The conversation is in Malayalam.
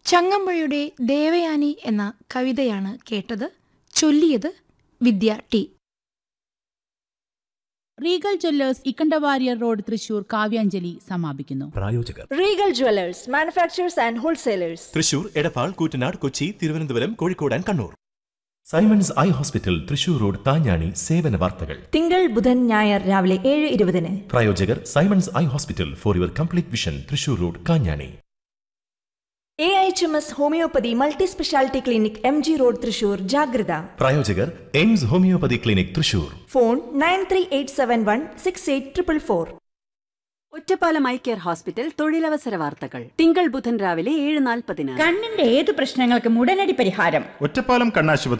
ചങ്ങമ്പുഴയുടെ ദേവയാനി എന്ന കവിതയാണ് കേട്ടത് ചൊല്ലിയത് Vidya T Regal jewellers Ikkandavariyar road Thrissur Kavyanjali സമാപിക്കുന്നു പ്രായോജകർ Regal jewellers manufacturers and wholesalers Thrissur Edappal Koottanad Kochi Thiruvananthapuram Kozhikode and Kannur Simons eye hospital Thrissur road Thanjani സേവന വാർത്തകൾ തിങ്കൾ ബുധൻ ഞായർ രാവിലെ ഏഴ് ഇരുപതിന് പ്രായോജകർ Simons eye hospital for your complete vision Thrissur road Kanjani A H M S homeopathy multi speciality clinic M G road Thrissur ജാഗ്രത പ്രായോജകർ AIMS homeopathy clinic Thrissur phone nine three eight seven one six eight triple four Ottapalam eye care hospital തൊഴിലവസര വാർത്തകൾ തിങ്കൾ ബുധൻ രാവിലെ ഏഴ് നാൽപ്പതിന് കണ്ണിന്റെ ഏത് പ്രശ്നങ്ങൾക്കും ഉടനടി പരിഹാരം ഒറ്റപ്പാലം കണ്ണാശുപത്രി